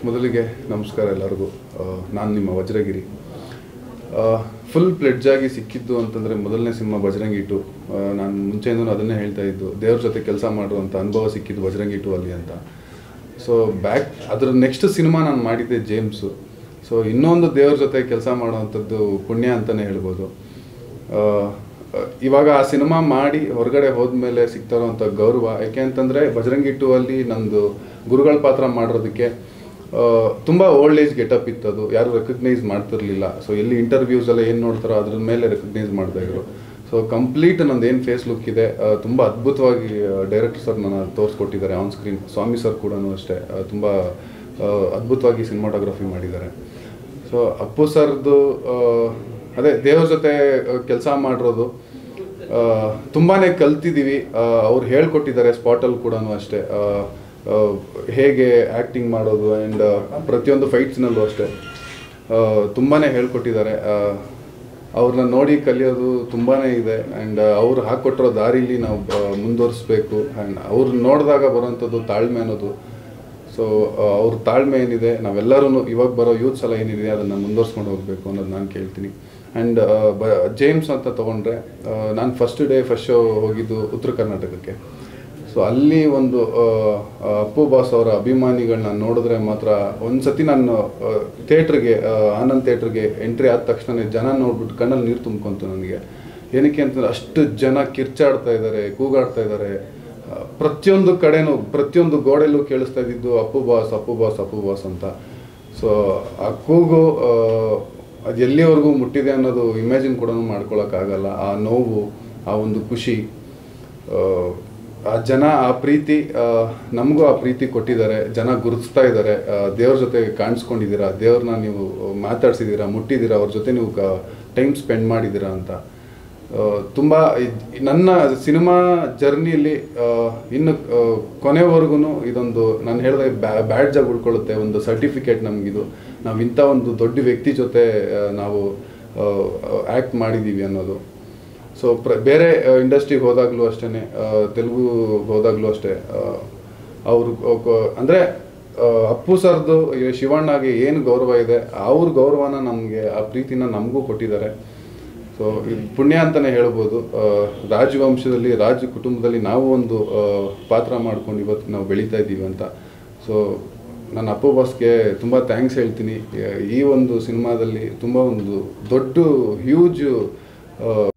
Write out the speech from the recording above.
ಮೊದಲಿಗೆ ನಮಸ್ಕಾರ ಎಲ್ಲರಿಗೂ ನಾನು ನಿಮ್ಮ ವಜ್ರಗಿರಿ ಫುಲ್ ಪ್ಲೆಡ್ಜ್ ಆಗಿ ಸಿಕ್ಕಿದ್ದು ಅಂತಂದರೆ ಮೊದಲನೇ ಸಿನಿಮಾ ಬಜರಂಗಿ ಟು ನಾನು ಮುಂಚೆಯಿಂದನೂ ಅದನ್ನೇ ಹೇಳ್ತಾ ಇದ್ದು ದೇವ್ರ ಜೊತೆ ಕೆಲಸ ಮಾಡುವಂಥ ಅನುಭವ ಸಿಕ್ಕಿದ್ದು ಬಜರಂಗಿ ಟು ಅಲ್ಲಿ ಅಂತ ಸೊ ಬ್ಯಾಕ್ ಅದ್ರ ನೆಕ್ಸ್ಟ್ ಸಿನಿಮಾ ನಾನು ಮಾಡಿದ್ದೆ ಜೇಮ್ಸು ಸೊ ಇನ್ನೊಂದು ದೇವ್ರ ಜೊತೆ ಕೆಲಸ ಮಾಡುವಂಥದ್ದು ಪುಣ್ಯ ಅಂತಲೇ ಹೇಳ್ಬೋದು ಆ, ಇವಾಗ ಆ ಸಿನಿಮಾ ಮಾಡಿ ಹೊರಗಡೆ ಹೋದ್ಮೇಲೆ ಸಿಗ್ತಾ ಇರೋವಂಥ ಗೌರವ ಯಾಕೆ ಅಂತಂದರೆ ಬಜರಂಗಿ ಟೂ ಅಲ್ಲಿ ನಂದು ಗುರುಗಳ ಪಾತ್ರ ಮಾಡಿರೋದಕ್ಕೆ ಆ, ತುಂಬ ಓಲ್ಡ್ ಏಜ್ ಗೆಟಪ್ ಇತ್ತು ಅದು ಯಾರು ರೆಕಗ್ನೈಸ್ ಮಾಡ್ತಿರ್ಲಿಲ್ಲ ಸೊ ಎಲ್ಲಿ ಇಂಟರ್ವ್ಯೂಸ್ ಎಲ್ಲ ಏನು ನೋಡ್ತಾರೋ ಅದ್ರ ಮೇಲೆ ರೆಕಗ್ನೈಸ್ ಮಾಡ್ತಾ ಇದ್ರು ಸೊ ಕಂಪ್ಲೀಟ್ ನಂದು ಏನು ಫೇಸ್ ಲುಕ್ ಇದೆ ಆ, ತುಂಬ ಅದ್ಭುತವಾಗಿ ಡೈರೆಕ್ಟರ್ ಸರ್ ನನ್ನ ತೋರಿಸ್ಕೊಟ್ಟಿದ್ದಾರೆ ಆನ್ ಸ್ಕ್ರೀನ್ ಸ್ವಾಮಿ ಸರ್ ಕೂಡ ಅಷ್ಟೇ ಆ, ತುಂಬ ಆ, ಅದ್ಭುತವಾಗಿ ಸಿನಿಮಾಟೋಗ್ರಫಿ ಮಾಡಿದ್ದಾರೆ ಸೊ ಅಪ್ಪು ಸರ್ದು ಆ, ಅದೇ ದೇವ್ರ ಜೊತೆ ಕೆಲಸ ಮಾಡಿರೋದು ಆ, ತುಂಬಾನೇ ಕಲ್ತಿದ್ದೀವಿ ಅವ್ರು ಹೇಳ್ಕೊಟ್ಟಿದ್ದಾರೆ ಸ್ಪಾಟಲ್ಲಿ ಕೂಡ ಅಷ್ಟೇ ಆ, ಆ, ಹೇಗೆ ಆ್ಯಕ್ಟಿಂಗ್ ಮಾಡೋದು ಆ್ಯಂಡ್ ಪ್ರತಿಯೊಂದು ಫೈಟ್ಸ್ನಲ್ಲೂ ಅಷ್ಟೇ ಆ, ತುಂಬಾನೇ ಹೇಳ್ಕೊಟ್ಟಿದ್ದಾರೆ ಆ, ಅವ್ರನ್ನ ನೋಡಿ ಕಲಿಯೋದು ತುಂಬಾ ಇದೆ ಆ್ಯಂಡ್ ಅವ್ರು ಹಾಕ್ಕೊಟ್ಟಿರೋ ದಾರಿಲಿ ನಾವು ಮುಂದುವರಿಸ್ಬೇಕು ಆ್ಯಂಡ್ ಅವ್ರು ನೋಡಿದಾಗ ಬರೋವಂಥದ್ದು ತಾಳ್ಮೆ ಅನ್ನೋದು ಸೊ ಅವ್ರ ತಾಳ್ಮೆ ಏನಿದೆ ನಾವೆಲ್ಲರೂ ಇವಾಗ ಬರೋ ಯೂತ್ಸ್ ಎಲ್ಲ ಏನಿದೆ ಅದನ್ನು ಮುಂದುವರ್ಸ್ಕೊಂಡು ಹೋಗಬೇಕು ಅನ್ನೋದು ನಾನು ಕೇಳ್ತೀನಿ ಆ್ಯಂಡ್ ಬ ಜೇಮ್ಸ್ ಅಂತ ತೊಗೊಂಡ್ರೆ ನಾನು ಫಸ್ಟ್ ಡೇ ಫಸ್ಟ್ ಶೋ ಹೋಗಿದ್ದು ಉತ್ತರ ಕರ್ನಾಟಕಕ್ಕೆ ಸೊ ಅಲ್ಲಿ ಒಂದು ಆ, ಆ, ಅಪ್ಪು ಬಾಸ್ ಅವರ ಅಭಿಮಾನಿಗಳನ್ನ ನೋಡಿದ್ರೆ ಮಾತ್ರ ಒಂದು ಸತಿ ನಾನು ಥಿಯೇಟ್ರಿಗೆ ಆನಂದ್ ಥಿಯೇಟ್ರಿಗೆ ಎಂಟ್ರಿ ಆದ ತಕ್ಷಣ ಜನ ನೋಡ್ಬಿಟ್ಟು ಕಣ್ಣಲ್ಲಿ ನೀರು ತುಂಬ್ಕೊಂತು ನನಗೆ ಏನಕ್ಕೆ ಅಂತಂದ್ರೆ ಅಷ್ಟು ಜನ ಕಿರ್ಚಾಡ್ತಾ ಇದ್ದಾರೆ ಕೂಗಾಡ್ತಾ ಇದ್ದಾರೆ ಆ, ಪ್ರತಿಯೊಂದು ಕಡೆನೂ ಪ್ರತಿಯೊಂದು ಗೋಡೆಲ್ಲೂ ಕೇಳಿಸ್ತಾ ಇದ್ದಿದ್ದು Appu boss Appu boss Appu boss ಅಂತ ಸೊ ಆ ಕೂಗು ಆ, ಅದು ಎಲ್ಲಿವರೆಗೂ ಮುಟ್ಟಿದೆ ಅನ್ನೋದು ಇಮ್ಯಾಜಿನ್ ಕೂಡ ಮಾಡ್ಕೊಳಕ್ಕಾಗಲ್ಲ ಆ ನೋವು ಆ ಒಂದು ಖುಷಿ ಆ, ಆ ಜನ ಆ ಪ್ರೀತಿ ಆ, ನಮಗೂ ಆ ಪ್ರೀತಿ ಕೊಟ್ಟಿದ್ದಾರೆ ಜನ ಗುರುತಿಸ್ತಾ ಇದ್ದಾರೆ ದೇವ್ರ ಜೊತೆ ಕಾಣಿಸ್ಕೊಂಡಿದ್ದೀರಾ ದೇವ್ರನ್ನ ನೀವು ಮಾತಾಡ್ಸಿದ್ದೀರಾ ಮುಟ್ಟಿದ್ದೀರಾ ಅವ್ರ ಜೊತೆ ನೀವು ಟೈಮ್ ಸ್ಪೆಂಡ್ ಮಾಡಿದ್ದೀರಾ ಅಂತ ಆ, ತುಂಬ ಇದ್- ನನ್ನ ಸಿನಿಮಾ ಜರ್ನಿಯಲ್ಲಿ ಇನ್ನು ಆ, ಕೊನೆವರೆಗೂ ಇದೊಂದು ನಾನು ಹೇಳಿದಾಗ ಬ್ಯಾಡ್ಜ್ ಆಗಿ ಉಳ್ಕೊಳ್ಳುತ್ತೆ ಒಂದು ಸರ್ಟಿಫಿಕೇಟ್ ನಮಗಿದು ನಾವು ಇಂಥ ಒಂದು ದೊಡ್ಡ ವ್ಯಕ್ತಿ ಜೊತೆ ಆ, ನಾವು ಆ್ಯಕ್ಟ್ ಮಾಡಿದ್ದೀವಿ ಅನ್ನೋದು ಸೊ ಪ್ರ ಬೇರೆ ಇಂಡಸ್ಟ್ರಿಗೆ ಹೋದಾಗಲೂ ಅಷ್ಟೇ ತೆಲುಗು ಹೋದಾಗಲೂ ಅಷ್ಟೇ ಅವರು ಅಂದರೆ ಅಪ್ಪು ಸರ್ದು ಈಗ ಶಿವಣ್ಣಗೆ ಏನು ಗೌರವ ಇದೆ ಅವ್ರ ಗೌರವನ ನಮಗೆ ಆ ಪ್ರೀತಿನ ನಮಗೂ ಕೊಟ್ಟಿದ್ದಾರೆ ಸೊ ಇದು ಪುಣ್ಯ ಅಂತಲೇ ಹೇಳ್ಬೋದು ಆ, ರಾಜವಂಶದಲ್ಲಿ ರಾಜ ಕುಟುಂಬದಲ್ಲಿ ನಾವು ಒಂದು ಆ, ಪಾತ್ರ ಮಾಡ್ಕೊಂಡು ಇವತ್ತು ನಾವು ಬೆಳೀತಾ ಇದ್ದೀವಿ ಅಂತ ಸೊ ನಾನು ಅಪ್ಪು ಬಾಸ್ಗೆ ತುಂಬ ಥ್ಯಾಂಕ್ಸ್ ಹೇಳ್ತೀನಿ ಈ ಒಂದು ಸಿನಿಮಾದಲ್ಲಿ ತುಂಬ ಒಂದು ದೊಡ್ಡ ಹ್ಯೂಜ್